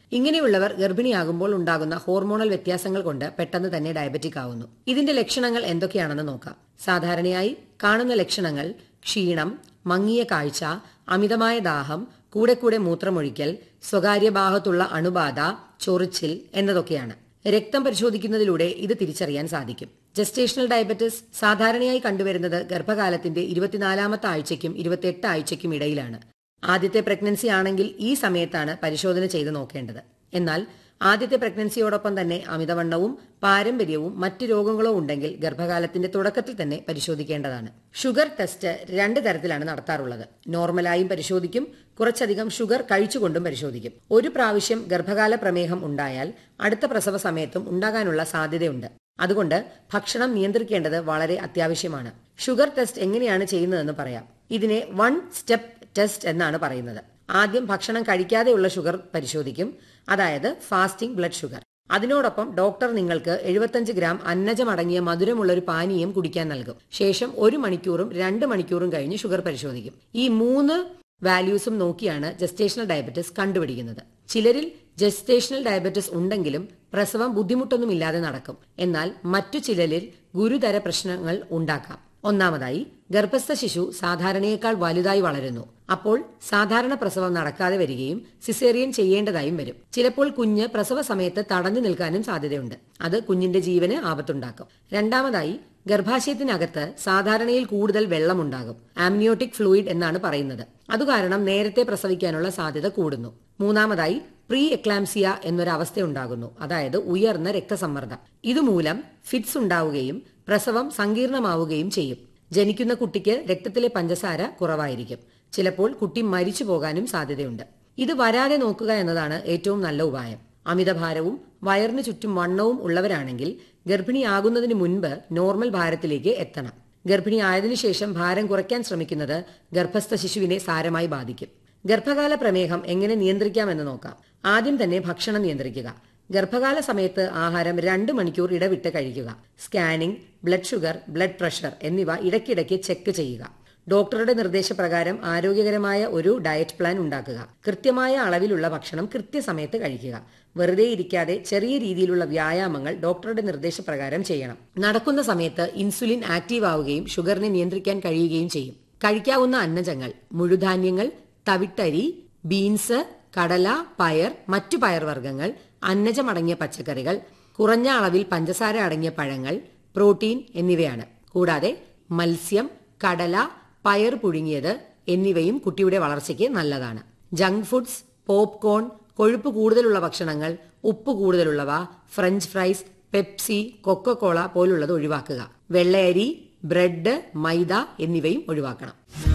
ഇങ്ങനെയുള്ളവർ ഗർഭിണിയാകുമ്പോൾ ഉണ്ടാകുന്ന ഹോർമോണൽ വ്യത്യാസങ്ങൾ കൊണ്ട് പെട്ടെന്ന് തന്നെ ഡയബറ്റിക് ആവുന്നു ഇതിന്റെ ലക്ഷണങ്ങൾ എന്തൊക്കെയാണെന്ന് നോക്കാം സാധാരണയായി കാണുന്ന ലക്ഷണങ്ങൾ ക്ഷീണം മങ്ങിയ കാഴ്ച അമിതമായ ദാഹം കൂടെ കൂടെ മൂത്രമൊഴിക്കൽ സ്വകാര്യ ഭാഗത്തുള്ള അണുബാധ ചൊറിച്ചിൽ എന്നതൊക്കെയാണ് രക്തം പരിശോധിക്കുന്നതിലൂടെ ഇത് തിരിച്ചറിയാൻ സാധിക്കും ജസ്റ്റേഷണൽ ഡയബറ്റിസ് സാധാരണയായി കണ്ടുവരുന്നത് ഗർഭകാലത്തിന്റെ ഇരുപത്തിനാലാമത്തെ ആഴ്ചയ്ക്കും ഇരുപത്തിയെട്ട് ആഴ്ചയ്ക്കും ഇടയിലാണ് ആദ്യത്തെ പ്രഗ്നൻസി ആണെങ്കിൽ ഈ സമയത്താണ് പരിശോധന ചെയ്ത് നോക്കേണ്ടത് എന്നാൽ ആദ്യത്തെ പ്രഗ്നൻസിയോടൊപ്പം തന്നെ അമിതവണ്ണവും പാരമ്പര്യവും മറ്റ് രോഗങ്ങളോ ഉണ്ടെങ്കിൽ ഗർഭകാലത്തിന്റെ തുടക്കത്തിൽ തന്നെ പരിശോധിക്കേണ്ടതാണ് ഷുഗർ ടെസ്റ്റ് രണ്ട് തരത്തിലാണ് നടത്താറുള്ളത് നോർമലായും പരിശോധിക്കും കുറച്ചധികം ഷുഗർ കഴിച്ചുകൊണ്ടും പരിശോധിക്കും ഒരു പ്രാവശ്യം ഗർഭകാല പ്രമേഹം ഉണ്ടായാൽ അടുത്ത പ്രസവ സമയത്തും ഉണ്ടാകാനുള്ള സാധ്യതയുണ്ട് അതുകൊണ്ട് ഭക്ഷണം നിയന്ത്രിക്കേണ്ടത് വളരെ അത്യാവശ്യമാണ് ഷുഗർ ടെസ്റ്റ് എങ്ങനെയാണ് ചെയ്യുന്നതെന്ന് പറയാം ഇതിനെ വൺ സ്റ്റെപ്പ് ടെസ്റ്റ് എന്നാണ് പറയുന്നത് ആദ്യം ഭക്ഷണം കഴിക്കാതെയുള്ള ഷുഗർ പരിശോധിക്കും അതായത് ഫാസ്റ്റിംഗ് ബ്ലഡ് ഷുഗർ അതിനോടൊപ്പം ഡോക്ടർ നിങ്ങൾക്ക് എഴുപത്തഞ്ച് ഗ്രാം അന്നജമടങ്ങിയ മധുരമുള്ള ഒരു പാനീയം കുടിക്കാൻ നൽകും ശേഷം ഒരു മണിക്കൂറും രണ്ട് മണിക്കൂറും കഴിഞ്ഞ് ഷുഗർ പരിശോധിക്കും ഈ മൂന്ന് വാല്യൂസും നോക്കിയാണ് ജസ്റ്റേഷണൽ ഡയബറ്റിസ് കണ്ടുപിടിക്കുന്നത് ചിലരിൽ ജസ്റ്റേഷണൽ ഡയബറ്റിസ് ഉണ്ടെങ്കിലും പ്രസവം ബുദ്ധിമുട്ടൊന്നുമില്ലാതെ നടക്കും എന്നാൽ മറ്റു ചിലരിൽ ഗുരുതര പ്രശ്നങ്ങൾ ഉണ്ടാക്കാം ഒന്നാമതായി ഗർഭസ്ഥ ശിശു സാധാരണയേക്കാൾ വലുതായി വളരുന്നു അപ്പോൾ സാധാരണ പ്രസവം നടക്കാതെ വരികയും സിസേറിയൻ ചെയ്യേണ്ടതായും വരും ചിലപ്പോൾ കുഞ്ഞ് പ്രസവ സമയത്ത് തടഞ്ഞു നിൽക്കാനും സാധ്യതയുണ്ട് അത് കുഞ്ഞിന്റെ ജീവന് ആപത്തുണ്ടാക്കും രണ്ടാമതായി ഗർഭാശയത്തിനകത്ത് സാധാരണയിൽ കൂടുതൽ വെള്ളമുണ്ടാകും ആംനിയോട്ടിക് ഫ്ലൂയിഡ് എന്നാണ് പറയുന്നത് അതുകാരണം നേരത്തെ പ്രസവിക്കാനുള്ള സാധ്യത കൂടുന്നു മൂന്നാമതായി പ്രീ എക്ലാംസിയ എന്നൊരു അവസ്ഥയുണ്ടാകുന്നു അതായത് ഉയർന്ന രക്തസമ്മർദ്ദം ഇതുമൂലം ഫിറ്റ്സ് ഉണ്ടാവുകയും പ്രസവം സങ്കീർണമാവുകയും ചെയ്യും ജനിക്കുന്ന കുട്ടിക്ക് രക്തത്തിലെ പഞ്ചസാര കുറവായിരിക്കും ചിലപ്പോൾ കുട്ടി മരിച്ചു പോകാനും സാധ്യതയുണ്ട് ഇത് വരാതെ നോക്കുക എന്നതാണ് ഏറ്റവും നല്ല ഉപായം അമിതഭാരവും വയറിന് ചുറ്റും വണ്ണവും ഉള്ളവരാണെങ്കിൽ ഗർഭിണിയാകുന്നതിന് മുൻപ് നോർമൽ ഭാരത്തിലേക്ക് എത്തണം ഗർഭിണിയായതിനു ശേഷം ഭാരം കുറയ്ക്കാൻ ശ്രമിക്കുന്നത് ഗർഭസ്ഥ ശിശുവിനെ സാരമായി ബാധിക്കും ഗർഭകാല പ്രമേഹം എങ്ങനെ നിയന്ത്രിക്കാമെന്ന് നോക്കാം ആദ്യം തന്നെ ഭക്ഷണം നിയന്ത്രിക്കുക ഗർഭകാല സമയത്ത് ആഹാരം രണ്ട് മണിക്കൂർ ഇടവിട്ട് കഴിക്കുക scanning blood sugar blood pressure എന്നിവ ഇടയ്ക്കിടയ്ക്ക് ചെക്ക് ചെയ്യുക ഡോക്ടറുടെ നിർദ്ദേശപ്രകാരം ആരോഗ്യകരമായ ഒരു ഡയറ്റ് പ്ലാൻ ഉണ്ടാക്കുക കൃത്യമായ അളവിലുള്ള ഭക്ഷണം കൃത്യസമയത്ത് കഴിക്കുക വെറുതെ ഇരിക്കാതെ ചെറിയ രീതിയിലുള്ള വ്യായാമങ്ങൾ ഡോക്ടറുടെ നിർദ്ദേശപ്രകാരം ചെയ്യണം നടക്കുന്ന സമയത്ത് ഇൻസുലിൻ ആക്റ്റീവ് ആവുകയും ഷുഗറിനെ നിയന്ത്രിക്കാൻ കഴിയുകയും ചെയ്യും കഴിക്കാവുന്ന അന്നജങ്ങൾ മുഴുധാന്യങ്ങൾ തവിട്ടരി ബീൻസ് കടല പയർ മറ്റു പയർവർഗ്ഗങ്ങൾ അന്നജമടങ്ങിയ പച്ചക്കറികൾ കുറഞ്ഞ അളവിൽ പഞ്ചസാര അടങ്ങിയ പഴങ്ങൾ പ്രോട്ടീൻ എന്നിവയാണ് കൂടാതെ മത്സ്യം കടല പയർ പുഴുങ്ങിയത് എന്നിവയും കുട്ടിയുടെ വളർച്ചയ്ക്ക് നല്ലതാണ് ജങ്ക് ഫുഡ്സ് പോപ്കോൺ കൊഴുപ്പ് കൂടുതലുള്ള ഭക്ഷണങ്ങൾ ഉപ്പ് കൂടുതലുള്ളവ ഫ്രഞ്ച് ഫ്രൈസ് പെപ്സി കൊക്കക്കോള പോലുള്ളത് ഒഴിവാക്കുക വെള്ളയരി ബ്രെഡ് മൈദ എന്നിവയും ഒഴിവാക്കണം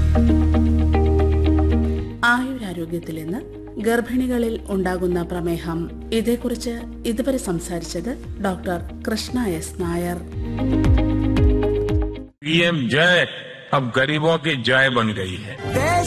ആയുരാരോഗ്യത്തിൽ ഇന്ന് ഗർഭിണികളിൽ ഉണ്ടാകുന്ന പ്രമേഹം ഇതേക്കുറിച്ച് ഇതുവരെ സംസാരിച്ചത് doctor Krishna S Nair PM Jay अब गरीबों की जय बन गई है